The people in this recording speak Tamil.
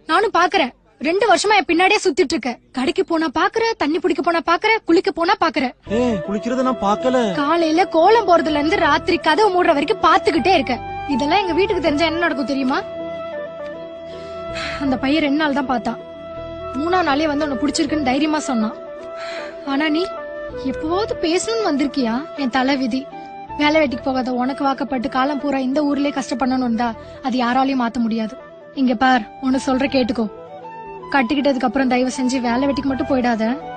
நானும் பாக்குறேன் ரெண்டு வருஷமா என் பின்னாடியே சுத்திட்டு இருக்க கடைக்கு போனா பாக்குற தண்ணி பிடிக்க போனா பாக்குற குளிக்க போனா பாக்குற ஏ குளிக்கிறத நான் பார்க்கல காலையில கோலம் போறதுல இருந்து ராத்திரி கதவு மூடுற வரைக்கும் பாத்துக்கிட்டே இருக்க இதெல்லாம் எங்க வீட்டுக்கு தெரிஞ்சா என்ன நடக்கும் தெரியுமா அந்த பையன் ரெண்டு நாள் தான் பார்த்தான் மூணாம் நாளே வந்து உன்னை பிடிச்சிருக்குன்னு தைரியமா சொன்னான் ஆனா நீ எப்போது பேசணும்னு வந்திருக்கியா என் தலை விதி வேலை வெட்டிக்கு போகாத உனக்கு வாக்கப்பட்டு காலம் பூரா இந்த ஊர்லயே கஷ்டப்படணும்டா அது யாராலையும் மாத்த முடியாது இங்க பார் உன்னை சொல்ற கேட்டுக்கோ கட்டிக்கிட்டதுக்கு அப்புறம் தயவு செஞ்சு வேலை வெட்டிக்கு மட்டும் போயிடாத